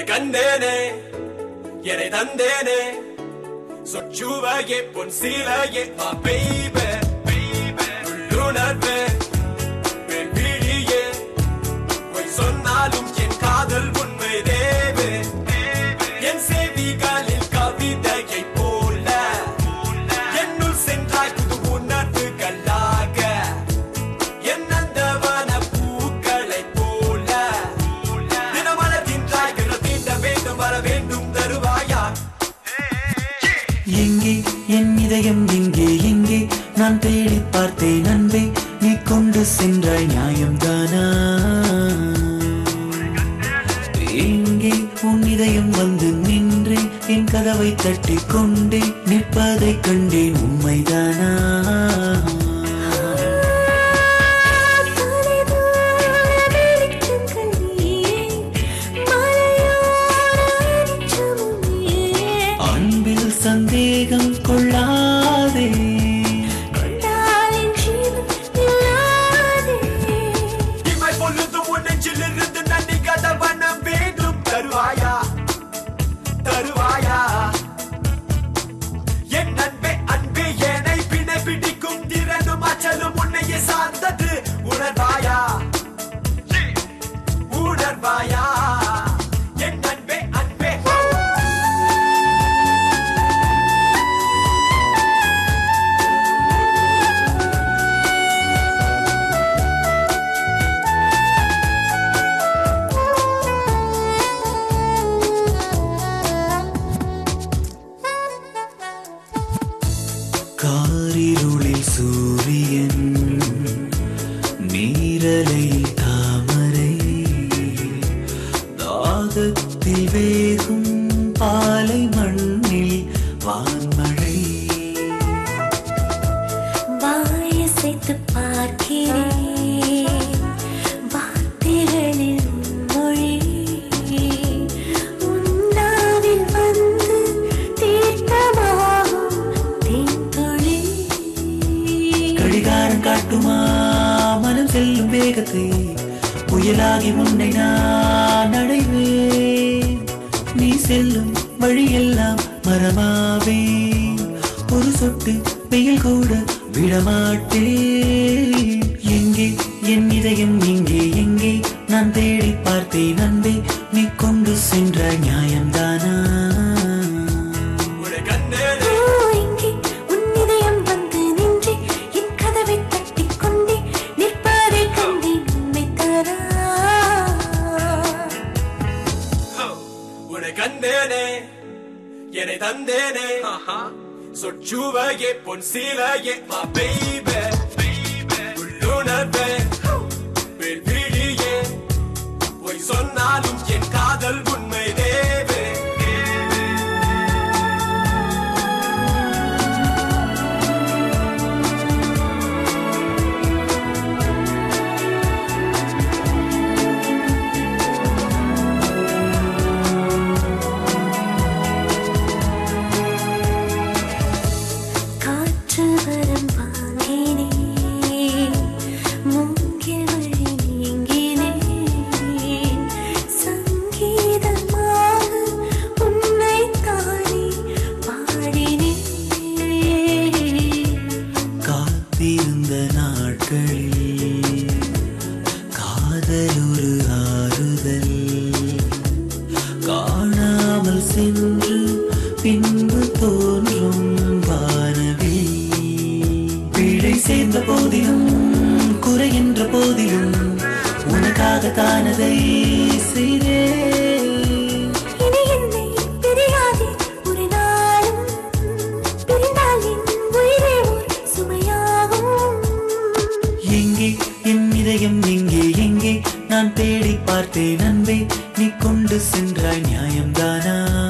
கண்டேனே என்னை தந்தேனே சொச்சுவையே பொன் சீலையே மா பெய்பே உள்ளுணர்வே பெண் விழியே பொய் சொன்னாலும் என் காதல் உண்மை தேவே என் செவிகளில் கவிதையை போல என்னுள் சென்றாய் புது உணர்வுகளாக என் நந்தவன பூக்களைப் போல தினமலர்கின்றாய் விரல் தீண்ட வேண்டும் வர வேண்டும் தருவாயா எங்கே என் இதயம் எங்கே எங்கே நான் தேடி பார்த்தேன் அன்பே நீ கொண்டு சென்றாய் நியாயம்தானா எங்கே உன் இதயம் வந்து நின்றேன் என் கதவை தட்டி கொண்டே நிற்பதை கண்டேன் உண்மைதானா அன்பில் சந்தேகம் கொள்ளாதே இமை பொழுதும் உன் நெஞ்சிலிருந்து நன்றி கடவன வேண்டும் தருவாயா தருவாயா என் அன்பே அன்பே என்னை பிணை பிடிக்கும் திறனும் அச்சலும் உன்னையே சார்ந்தது உணர்வாயா உணர்வாயா என் அன்பே அன்பே காரிருளில் சூரியன் நீரலையில் தாமரை தாகத்தில் வேகும் பாலை மண்ணில் வான்மழை பார்க்கிறேன் வார்த்தைகளில் மொழி உன்னாவில் வந்து தீர்த்தமாகும் தேன்துளி கடிகாரம் காட்டுமா மனம் செல்லும் வேகத்தை புயலாகி உன்னை நான் அடைவேன் நீ செல்லும் வழியெல்லாம் மரமாவே ஒரு சொட்டு வெயில் கூட விடமாட்டேன் எங்கே என் இதயம் எங்கே எங்கே நான் தேடி பார்த்தேன் அன்பே நீ கொண்டு சென்ற நியாயம்தானா உன்னை கண்டேனே ஓ, இங்கே உன் இதயம் வந்து நின்றே என் கதவைத் தட்டிக் கொண்டே நிற்பதைக் கண்டேன் உண்மை தரா உன்னை கண்டேனே என்னை தந்தேனே சொச்சுவையே பொன் சீலையே மா பெய்பே உள்ளுணர்வே பெண் விழியே பொய் சொன்னாலும் என் காதல் உண்மை தேவே காற்று வரம் வாங்கினே மூங்கில் வழி நீங்கினேன் சங்கீதமாக உன்னை தானே பாடினேன் காத்திருந்த நாட்களில் காதல் ஒரு ஆறுதல் காணாமல் சென்று பின்பு தோன்றும் வானவில் பிழை சேர்ந்த போதிலும் குறை என்ற போதிலும் உனக்காக தானதை செய்தேன் இனி என்னை பிரியாதே ஒரு நாளும் பிரிந்தால் என் உயிரே ஒரு சுமையாகும் எங்கே என் இதயம் எங்கே எங்கே நான் தேடி பார்த்தேன் அன்பே நீ கொண்டு சென்றாய் நியாயம்தானா